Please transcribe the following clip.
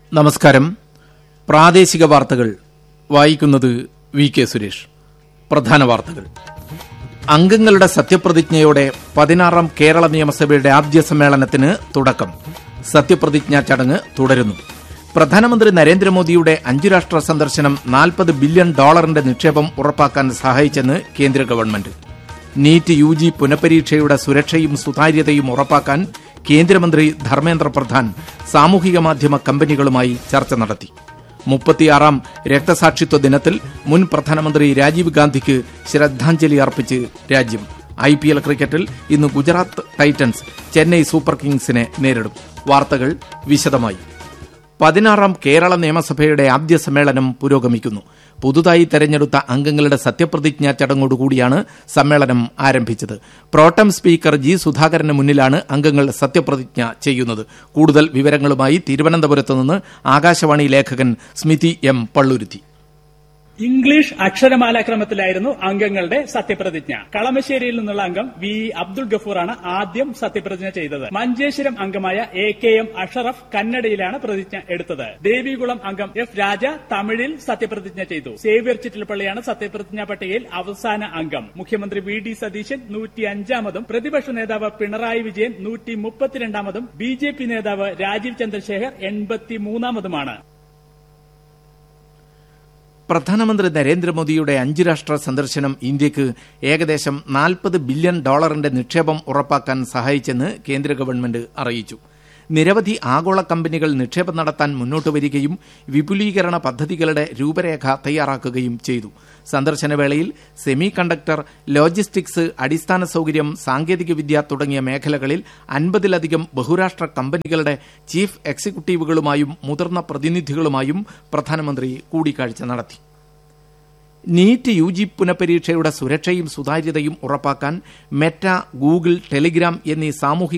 നമസ്കാരം പ്രാദേശിക വാർത്തകൾ വായിക്കുന്നത് വി കെ സുരേഷ് പ്രധാന വാർത്തകൾ അംഗങ്ങളുടെ സത്യപ്രതിജ്ഞയോടെ പതിനാറാം കേരള നിയമസഭയുടെ ആദ്യ സമ്മേളനത്തിന് തുടക്കം സത്യപ്രതിജ്ഞാ ചടങ്ങ് തുടരുന്നു പ്രധാനമന്ത്രി നരേന്ദ്രമോദിയുടെ അഞ്ചു രാഷ്ട്ര സന്ദർശനം നാൽപ്പത് ബില്യൺ ഡോളറിന്റെ നിക്ഷേപം ഉറപ്പാക്കാൻ സഹായിച്ചെന്ന് കേന്ദ്ര ഗവൺമെന്റ് നീറ്റ് യു ജി പുനഃപരീക്ഷയുടെ സുരക്ഷയും സുതാര്യതയും ഉറപ്പാക്കാൻ കേന്ദ്രമന്ത്രി ധർമ്മേന്ദ്ര പ്രധാൻ സാമൂഹിക മാധ്യമ കമ്പനികളുമായി ചർച്ച നടത്തി മുപ്പത്തിയാറാം രക്തസാക്ഷിത്വ ദിനത്തിൽ മുൻ പ്രധാനമന്ത്രി രാജീവ് ഗാന്ധിക്ക് ശ്രദ്ധാഞ്ജലി അർപ്പിച്ച് രാജ്യം ഐ പി എൽ ക്രിക്കറ്റിൽ ഇന്ന് ഗുജറാത്ത് ടൈറ്റൻസ് ചെന്നൈ സൂപ്പർ കിങ്സിനെ നേരിടും വാർത്തകൾ വിശദമായി പതിനാറാം കേരള നിയമസഭയുടെ ആദ്യ സമ്മേളനം പുരോഗമിക്കുന്നു പുതുതായി തെരഞ്ഞെടുത്ത അംഗങ്ങളുടെ സത്യപ്രതിജ്ഞാ ചടങ്ങോടുകൂടിയാണ് സമ്മേളനം ആരംഭിച്ചത് പ്രോട്ടം സ്പീക്കർ ജി സുധാകരന് മുന്നിലാണ് അംഗങ്ങൾ സത്യപ്രതിജ്ഞ ചെയ്യുന്നത് കൂടുതൽ വിവരങ്ങളുമായി തിരുവനന്തപുരത്ത് നിന്ന് ആകാശവാണി ലേഖകൻ സ്മിതി എം പള്ളുരുത്തി ഇംഗ്ലീഷ് അക്ഷരമാലാക്രമത്തിലായിരുന്നു അംഗങ്ങളുടെ സത്യപ്രതിജ്ഞ കളമശ്ശേരിയിൽ നിന്നുള്ള അംഗം വി ഇ. അബ്ദുൾ ഗഫൂറാണ് ആദ്യം സത്യപ്രതിജ്ഞ ചെയ്തത് മഞ്ചേശ്വരം അംഗമായ എ കെ എം അഷറഫ് കന്നഡയിലാണ് പ്രതിജ്ഞ എടുത്തത് ദേവികുളം അംഗം എഫ് രാജ തമിഴിൽ സത്യപ്രതിജ്ഞ ചെയ്തു സേവ്യർ ചിറ്റിലപ്പള്ളിയാണ് സത്യപ്രതിജ്ഞാ പട്ടികയിൽ അവസാന അംഗം മുഖ്യമന്ത്രി വി ഡി സതീശൻ നൂറ്റി അഞ്ചാമതും പ്രതിപക്ഷ നേതാവ് പിണറായി വിജയൻ നൂറ്റി മുപ്പത്തിരണ്ടാമതും ബി ജെ പി നേതാവ് രാജീവ് ചന്ദ്രശേഖർ എൺപത്തിമൂന്നാമതുമാണ് പ്രധാനമന്ത്രി നരേന്ദ്രമോദിയുടെ അഞ്ച് രാഷ്ട്ര സന്ദർശനം ഇന്ത്യക്ക് ഏകദേശം നാൽപ്പത് ബില്യൺ ഡോളറിന്റെ നിക്ഷേപം ഉറപ്പാക്കാൻ സഹായിച്ചെന്ന് കേന്ദ്ര ഗവൺമെന്റ് അറിയിച്ചു നിരവധി ആഗോള കമ്പനികൾ നിക്ഷേപം നടത്താൻ മുന്നോട്ട് വരികയും വിപുലീകരണ പദ്ധതികളുടെ രൂപരേഖ തയ്യാറാക്കുകയും ചെയ്തു സന്ദർശനവേളയിൽ സെമി കണ്ടക്ടർ ലോജിസ്റ്റിക്സ് അടിസ്ഥാന സൌകര്യം സാങ്കേതികവിദ്യ തുടങ്ങിയ മേഖലകളിൽ അൻപതിലധികം ബഹുരാഷ്ട്ര കമ്പനികളുടെ ചീഫ് എക്സിക്യൂട്ടീവുകളുമായും മുതിർന്ന പ്രതിനിധികളുമായും പ്രധാനമന്ത്രി കൂടിക്കാഴ്ച നടത്തി നീറ്റ് യു ജി പുനഃപരീക്ഷയുടെ സുരക്ഷയും സുതാര്യതയും ഉറപ്പാക്കാൻ മെറ്റ ഗൂഗിൾ ടെലിഗ്രാം എന്നീ സാമൂഹിക